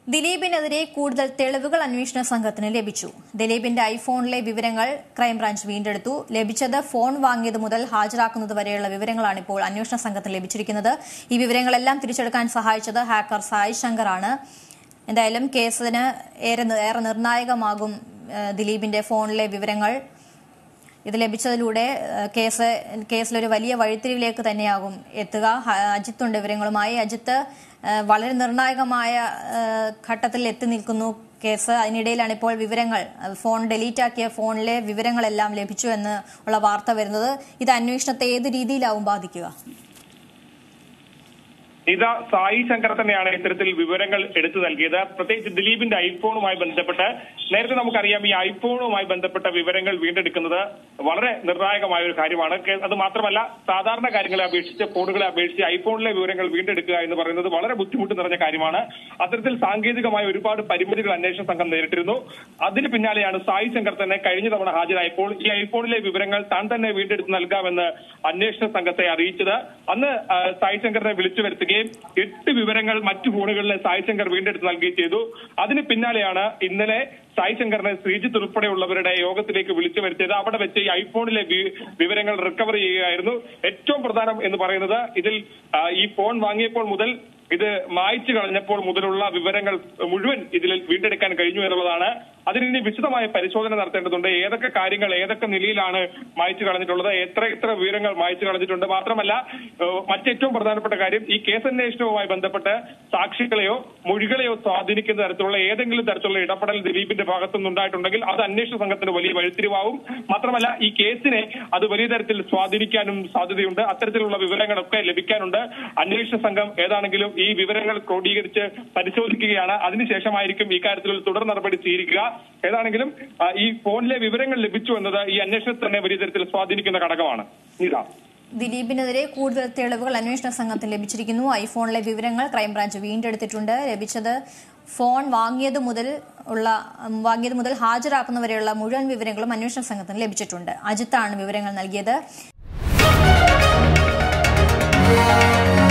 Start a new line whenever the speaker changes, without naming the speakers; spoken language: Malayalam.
ദിലീപിനെതിരെ കൂടുതൽ തെളിവുകൾ അന്വേഷണ സംഘത്തിന് ലഭിച്ചു ദിലീപിന്റെ ഐഫോണിലെ വിവരങ്ങൾ ക്രൈംബ്രാഞ്ച് വീണ്ടെടുത്തു ലഭിച്ചത് ഫോൺ വാങ്ങിയത് മുതൽ ഹാജരാക്കുന്നത് വരെയുള്ള വിവരങ്ങളാണ് ഇപ്പോൾ അന്വേഷണ സംഘത്തിന് ലഭിച്ചിരിക്കുന്നത് ഈ വിവരങ്ങളെല്ലാം തിരിച്ചെടുക്കാൻ സഹായിച്ചത് ഹാക്കർ സായ് ശങ്കറാണ് എന്തായാലും കേസിന് ഏറെ ഏറെ നിർണായകമാകും ഏഹ്, ദിലീപിന്റെ ഫോണിലെ വിവരങ്ങൾ ഇത് ലഭിച്ചതിലൂടെ ഏഹ്, കേസ് കേസിലൊരു വലിയ വഴിത്തിരിവിലേക്ക് തന്നെയാകും എത്തുക ഹ- അജിത്തുണ്ട് വിവരങ്ങളുമായി അജിത്ത് ഏഹ്, വളരെ നിർണായകമായ ഏഹ്, ഘട്ടത്തിൽ എത്തി നിൽക്കുന്നു കേസ് അതിനിടയിലാണ് ഇപ്പോൾ വിവരങ്ങൾ ഏഹ്, ഫോൺ ഡിലീറ്റ് ആക്കിയ ഫോണിലെ വിവരങ്ങളെല്ലാം ലഭിച്ചു എന്ന് ഉള്ള വാർത്ത വരുന്നത് ഇത് അന്വേഷണത്തെ ഏത് രീതിയിലാവും ബാധിക്കുക
ഇതാ സായി ശങ്കർ തന്നെയാണ് ഇത്തരത്തിൽ വിവരങ്ങൾ എടുത്തു നൽകിയത് പ്രത്യേകിച്ച് ദിലീപിന്റെ ഐഫോണുമായി ബന്ധപ്പെട്ട് നേരത്തെ നമുക്കറിയാം ഈ ഐഫോണുമായി ബന്ധപ്പെട്ട വിവരങ്ങൾ വീണ്ടെടുക്കുന്നത് വളരെ നിർണായകമായ ഒരു കാര്യമാണ് കേ- അത് മാത്രമല്ല സാധാരണ കാര്യങ്ങളെ അപേക്ഷിച്ച് ഫോണുകളെ അപേക്ഷിച്ച് ഐഫോണിലെ വിവരങ്ങൾ വീണ്ടെടുക്കുക എന്ന് പറയുന്നത് വളരെ ബുദ്ധിമുട്ട് നിറഞ്ഞ കാര്യമാണ് അത്തരത്തിൽ സാങ്കേതികമായ ഒരുപാട് പരിമിതികൾ അന്വേഷണ സംഘം നേരിട്ടിരുന്നു അതിന് പിന്നാലെയാണ് സായി ശങ്കർ തന്നെ കഴിഞ്ഞ തവണ ഹാജരായപ്പോൾ ഈ ഐഫോണിലെ വിവരങ്ങൾ താൻ തന്നെ വീണ്ടെടുത്ത് നൽകാമെന്ന് അന്വേഷണ സംഘത്തെ അറിയിച്ചത് അന്ന് ആ, സായി ശങ്കറിനെ വിളിച്ചു വരുത്തുകയും എട്ട് വിവരങ്ങൾ മറ്റു ഫോണുകളിലെ സായി ശങ്കർ വീണ്ടെടുത്ത് നൽകുകയും ചെയ്തു അതിന് പിന്നാലെയാണ് ഇന്നലെ സായി ശങ്കറിനെ ശ്രീജിത്ത് ഉൾപ്പെടെയുള്ളവരുടെ യോഗത്തിലേക്ക് വിളിച്ചു വരുത്തിയത് അവിടെ വെച്ച് ഈ ഐഫോണിലെ വി- വിവരങ്ങൾ റിക്കവർ ചെയ്യുകയായിരുന്നു ഏറ്റവും പ്രധാനം എന്ന് പറയുന്നത് ഇതിൽ ആ, ഈ ഫോൺ വാങ്ങിയപ്പോൾ മുതൽ ഇത് മായ്ച്ചു കളഞ്ഞപ്പോൾ മുതലുള്ള വിവരങ്ങൾ മുഴുവൻ ഇതിൽ വീണ്ടെടുക്കാൻ കഴിഞ്ഞു എന്നുള്ളതാണ് അതിന് ഇനി വിശദമായ പരിശോധന നടത്തേണ്ടതുണ്ട് ഏതൊക്കെ കാര്യങ്ങൾ ഏതൊക്കെ നിലയിലാണ് മായ്ച്ചു കളഞ്ഞിട്ടുള്ളത് എത്ര എത്ര വിവരങ്ങൾ മായ്ച്ചു കളഞ്ഞിട്ടുണ്ട് മാത്രമല്ല ഏഹ്, മറ്റേറ്റവും പ്രധാനപ്പെട്ട കാര്യം ഈ കേസന്വേഷണവുമായി ബന്ധപ്പെട്ട് സാക്ഷികളെയോ മൊഴികളെയോ സ്വാധീനിക്കുന്ന തരത്തിലുള്ള ഏതെങ്കിലും തരത്തിലുള്ള ഇടപെടൽ ദിലീപിന്റെ ഭാഗത്തുനിന്ന് ഉണ്ടായിട്ടുണ്ടെങ്കിൽ അത് അന്വേഷണ സംഘത്തിന് വലിയ വഴിത്തിരിവാവും മാത്രമല്ല ഈ കേസിനെ അത് വലിയ തരത്തിൽ സ്വാധീനിക്കാനും സാധ്യതയുണ്ട് അത്തരത്തിലുള്ള വിവരങ്ങളൊക്കെ ലഭിക്കാനുണ്ട് അന്വേഷണ സംഘം ഏതാണെങ്കിലും ഈ വിവരങ്ങൾ ക്രോഡീകരിച്ച് പരിശോധിക്കുകയാണ് അതിനുശേഷമായിരിക്കും ഇക്കാര്യത്തിൽ ഒരു തുടർ നടപടി സ്വീകരിക്കുക ഏതാണെങ്കിലും ആ, ഈ ഫോണിലെ വിവരങ്ങൾ ലഭിച്ചു എന്നത് ഈ അന്വേഷണത്തെ തന്നെ വലിയ തരത്തിൽ സ്വാധീനിക്കുന്ന ഘടകമാണ് ഇതാ
ദിലീപിനെതിരെ കൂടുതൽ തെളിവുകൾ അന്വേഷണ സംഘത്തിന് ലഭിച്ചിരിക്കുന്നു ഐഫോണിലെ വിവരങ്ങൾ ക്രൈംബ്രാഞ്ച് വീണ്ടെടുത്തിട്ടുണ്ട് ലഭിച്ചത് ഫോൺ വാങ്ങിയത് മുതൽ ഉള്ള ഉം, വാങ്ങിയത് മുതൽ ഹാജരാക്കുന്നവരെയുള്ള മുഴുവൻ വിവരങ്ങളും അന്വേഷണ സംഘത്തിന് ലഭിച്ചിട്ടുണ്ട് അജിത്താണ് വിവരങ്ങൾ നൽകിയത്